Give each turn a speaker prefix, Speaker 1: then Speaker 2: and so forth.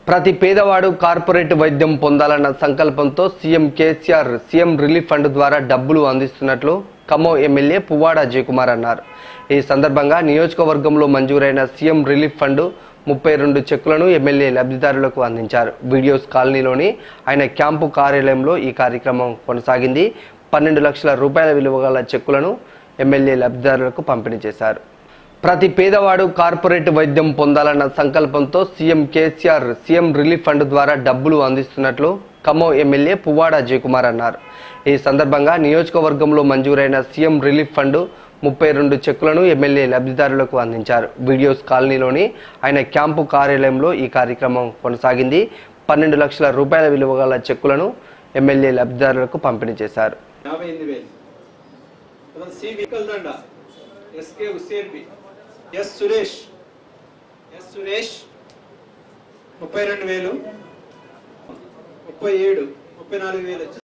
Speaker 1: ప్రతి పేదవాడు కార్పొరేట్ వైద్యం పొందాలన్న సంకల్పంతో CM KCR CM relief fund ద్వారా డబ్బులు అందిస్తున్నట్లు ఖమ్మం ఎమ్మెల్యే పువ్వాడ జయకుమార్ అన్నారు ఈ సందర్భంగా నియోజకవర్గంలో మంజూరైన సీఎం రిలీఫ్ ఫండ్ ముప్పై రెండు చెక్కులను ఎమ్మెల్యే లబ్ధిదారులకు అందించారు వీడియోస్ కాలనీలోని ఆయన క్యాంపు కార్యాలయంలో ఈ కార్యక్రమం కొనసాగింది పన్నెండు లక్షల రూపాయల విలువ గల చెక్కులను ఎమ్మెల్యే లబ్ధిదారులకు పంపిణీ చేశారు ప్రతి పేదవాడు కార్పొరేట్ వైద్యం పొందాలన్న సంకల్పంతో CM KCR CM relief fund ద్వారా డబ్బులు అందిస్తున్నట్లు ఖమ్మం ఎమ్మెల్యే పువ్వాడ జయకుమార్ అన్నారు ఈ సందర్భంగా నియోజకవర్గంలో మంజూరైన సీఎం రిలీఫ్ ఫండ్ ముప్పై రెండు చెక్కులను ఎమ్మెల్యే లబ్ధిదారులకు అందించారు వీడియోస్ కాలనీలోని ఆయన క్యాంపు కార్యాలయంలో ఈ కార్యక్రమం కొనసాగింది పన్నెండు లక్షల రూపాయల విలువ గల చెక్కులను ఎమ్మెల్యే లబ్ధిదారులకు పంపిణీ చేశారు
Speaker 2: యాభై ఎనిమిది వేలు తర్వాత C Vikal Danda SK Husenbi S Suresh S Suresh ముప్పై రెండు వేలు ముప్పై ఏడు ముప్పై నాలుగు వేలు